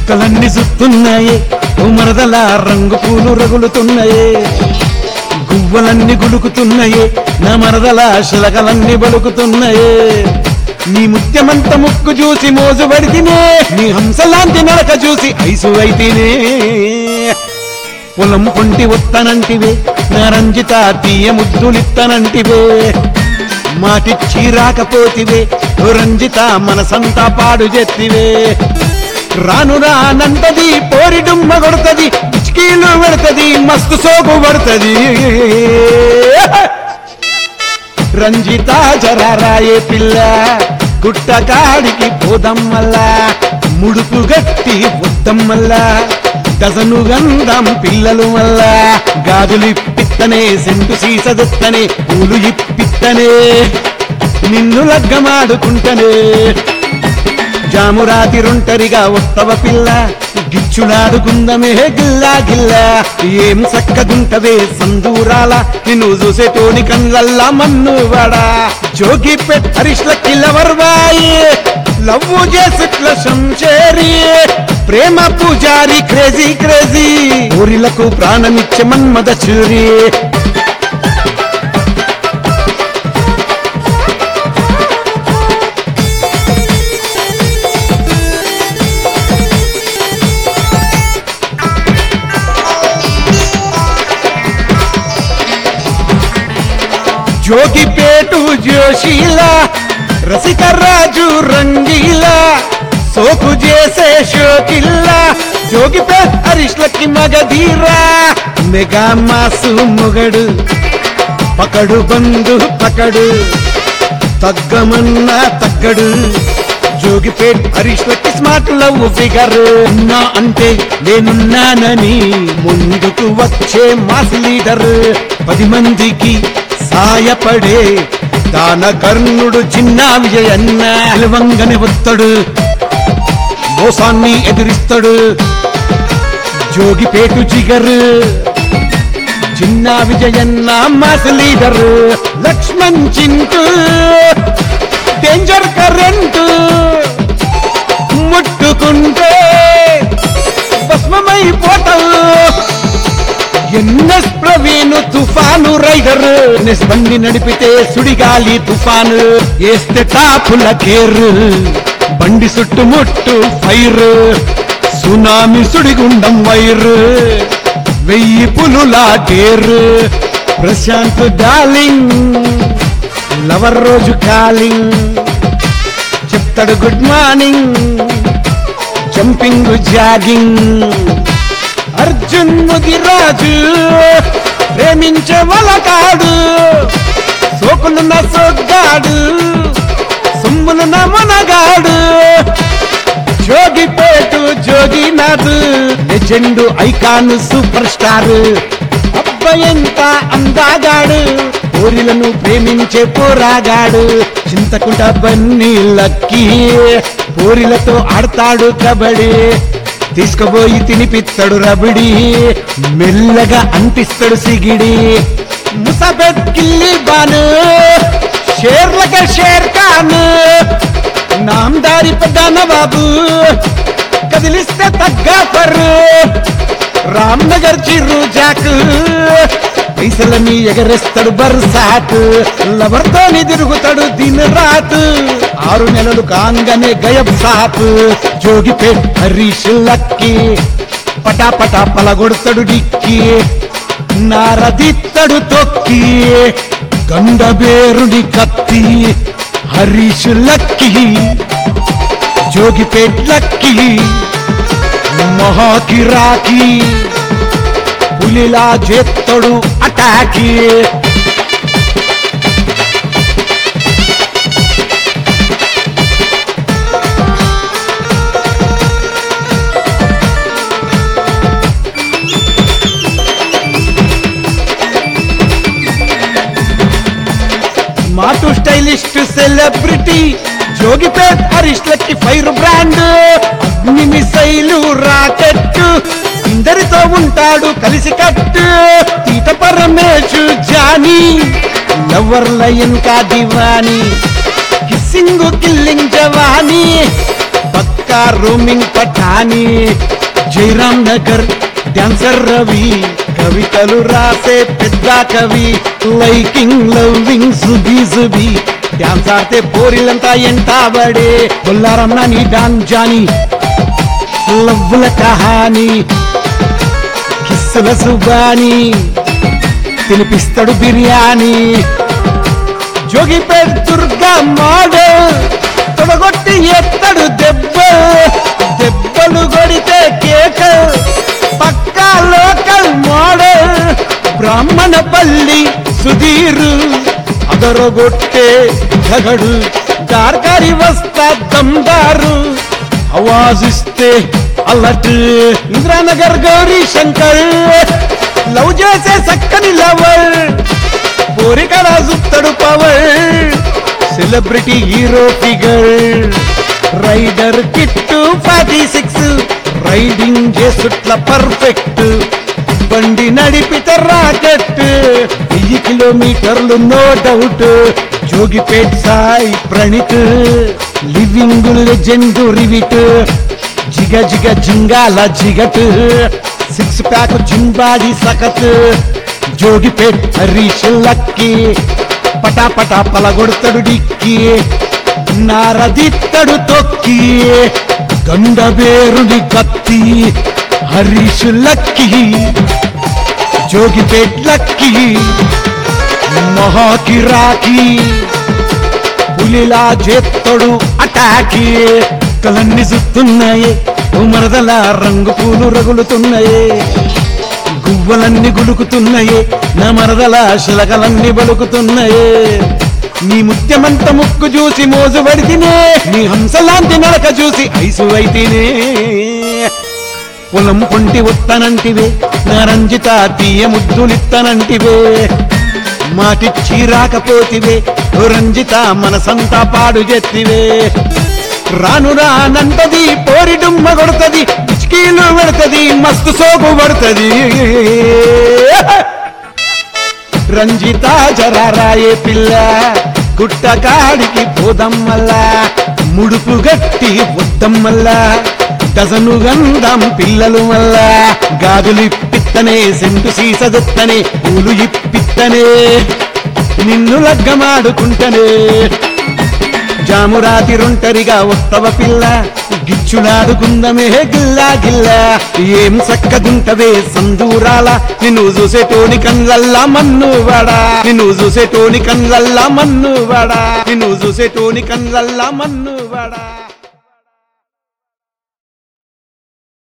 చుక్కలన్నీ చుస్తున్నాయి మరదల రంగు పూలు రగులుతున్నాయి గువ్వలన్నీ గులుకుతున్నాయి నా మరదల శిలకలన్నీ బలుకుతున్నాయి నీ ముత్యమంత ముక్కు చూసి మోజు పడితేనే నీ హంసలాంటి నడక చూసి ఐసు అయితేనే పొలం కొంటి ఒత్తనంటివే నా రంజిత తీయ ముద్దులిత్తనంటివే మాటిచ్చి రాకపోతివే ఓ రంజిత మనసంతా పాడు చెత్తివే రాను రానంటది పోరి డుమ్మ కొడుతది పిచికీలు పెడతది మస్తు సోకు పడుతది రంజిత జరారాయే పిల్ల గుట్ట కాడికి పోదమ్మల్లా ముడుపు గట్టి వద్దమ్మల్లా డజను గంధం పిల్లలు వల్ల గాజులు ఇప్పిత్తనే సెంటు సీసదెత్తనే పూలు ఇప్పిత్తనే నిన్ను లగ్గమాడుకుంటనే జామురాతిరుంటరిగా ఉత్తవ పిల్ల గిచ్చులాడుకుందమే గిల్లా గిల్లా ఏం సక్కగుంటవే సందూరాల నిన్ను చూసేటోని కళ్ళల్లా మన్ను వాడా జోగి పెట్ హరిష్ల కిల్లవర్వాయి లవ్వు చేసిట్ల శంషేరి ప్రేమ పూజారి క్రేజీ క్రేజీ ఊరిలకు ప్రాణమిచ్చే మన్మద చూరి జోగిపేటు జోషిల రసికరాజు రంగీల సోకు చేసే షోకిల్ల జోగిపేట్ హరిష్లకి మగధీరా మెగా మాసు మొగడు పకడు బంధు పకడు తగ్గమన్నా తగ్గడు జోగిపేట్ హరీష్లకి స్మార్ట్ లవ్ ఫిగర్ ఉన్నా అంటే నేనున్నానని ముందుకు వచ్చే మాస్ లీడర్ పది మందికి సాయపడే దాన కర్ణుడు చిన్న విజయన్న నిలవంగని వత్తడు మోసాన్ని ఎదిరిస్తాడు జోగిపేటు జిగరు చిన్న విజయన్న mass leader Lakshman Chintu danger current ముట్టుకుంటే భస్మమైపోతావు ఎన్ఎస్ ప్రవీణ్ తుఫాను రైడర్ ఎన్ఎస్ బండి నడిపితే సుడిగాలి తుఫాను వేస్తే టాపుల కేరు బండి చుట్టుముట్టు ఫైర్ సునామి సుడిగుండం వైర్ వెయ్యి పులులా టేరు ప్రశాంత్ డార్లింగ్ లవర్ రోజు కాలింగ్ చెప్తాడు good morning jumping jogging Arjun Mudiraj ప్రేమించే వలకాడు సోకులున్న సొగ్గాడు సొమ్ములున్న మునగాడు Jogipet Joginath legend icon super star అబ్బాయంత అందాగాడు పోరిలను ప్రేమించే పోరాగాడు చింతకుంట బన్నీ లక్కీ పోరిలతో ఆడతాడు కబడ్డీ తీసుకుపోయి తినిపిస్తాడు రబడి మెల్లగా అంటిస్తాడు సిగిడి ముసబెత్ కిల్లి బాను షేర్లక షేర్ ఖాన్ నామదారి ప్రధాన బాబు కదిలిస్తే తగ్గాఫర్ రామ్నగర్ చిరు జాక్ పైసలని ఎగరేస్తాడు బర్సాత్ లవర్తోని తిరుగుతాడు దిన్ రాత్ ఆరు నెలలు కాంగానే గయబ్ సాత్ జోగిపేట్ హరీష్ లక్కి పటా పటా పలగొడతాడు డిక్కి నారదిత్తడు తొక్కి గండబేరుని కత్తి హరీష్ లక్కి జోగిపేట్ లక్కి మహాకిరాకి పులిలా చేత్తడు అటాకి మాటు స్టైలిస్ట్ సెలబ్రిటీ జోగిపేట్ హరీష్లకి ఫైర్ బ్రాండ్ అగ్ని మిసైలు రాకెట్ ఇందరితో ఉంటాడు కలిసి కట్టు తీట పరమేశు జానీ లవర్ లయన్ కా దివానీ కిస్సింగ్ కిల్లింగ్ జవానీ పక్కా రోమింగ్ పఠాని జైరామ్ నగర్ డాన్సర్ రవి కవితలు రాసే పెద్ద కవి liking loving Subi Subi dance ఆడితే పోరిలంతా ఎంటాబడే బొల్లారమ్మ నీ డాన్ జాని లవ్వుల కహాని కిస్సుల సుబాని తినిపిస్తాడు బిర్యానీ జోగిపేట్ దుర్గా మోడల్ తొడగొట్టి ఎత్తడు దెబ్బ దెబ్బలు కొడితే కేక పక్కా లోకల్ మోడల్ బ్రాహ్మణ పల్లి సుధీరు అదరగొట్టే ధగడు దార్కారి వస్తా దమ్దారు అవాజిస్తే అల్లట్ ఇంద్రానగర్ గౌరీ శంకర్ లవ్ చేసే సక్కని లవర్ పోరికడ సుత్తడు power celebrity hero figure rider Kittu forty six riding చేసుట్ల పర్ఫెక్ట్ బండి నడిపితే రాకెట్ వెయ్యి కిలోమీటర్లు no doubt Jogipet Sai Pranith living legend రివిట్ జిగ జిగ జింగాల జిగట్ సిక్స్ ప్యాక్ జింబాడి సకత్ జోగిపేట్ హరీష్ లక్కి పటా పటా పలగొడతాడు డిక్కి నారదిత్తడు తొక్కి గండబేరుడి కత్తి హరీష్ లక్కి జోగిపేట్ లక్కి మహాకిరాకి పులిలా చేత్తడు అటాకి కలన్ని సుత్తున్నాయి మరదల రంగు పూలు రగులుతున్నాయి గువ్వలన్నీ గులుకుతున్నాయి నా మరదల శిలకలన్నీ బలుకుతున్నాయి నీ ముత్యమంత ముక్కు చూసి మోజు పడితేనే నీ హంసలాంటి నడక చూసి ఐసు అయితేనే పొలం పొంటి ఉత్తనంటివే నా రంజిత తీయ ముద్దులిత్తనంటివే మాటిచ్చి రాకపోతివే ఓ రంజిత మనసంతా పాడు చెత్తివే రాను రానంటది పోరి డుమ్మ కొడుతది పిచ్కీలు పెడతది మస్తు సోపు పడుతది రంజిత జరారాయే పిల్ల గుట్టకాడికి పోదమ్మల్లా ముడుపు గట్టి వద్దమ్మల్లా డజను గంధం పిల్లలు మల్లా గాజులు ఇప్పిత్తనే సెంటు సీసదొత్తనే పూలు ఇప్పిత్తనే నిన్ను లగ్గమాడుకుంటనే జామురాతి రొంటరిగా వస్తవ పిల్ల గిచ్చులాడుకుందమే గిల్లా గిల్లా ఏం సక్కగుంటవే సందూరాల నిన్ను చూసేటోని కన్లల్లా మన్ను వాడా నిన్ను చూసేటోని కన్లల్లా మన్ను వాడా నిన్ను చూసేటోని కన్లల్లా మన్ను వాడా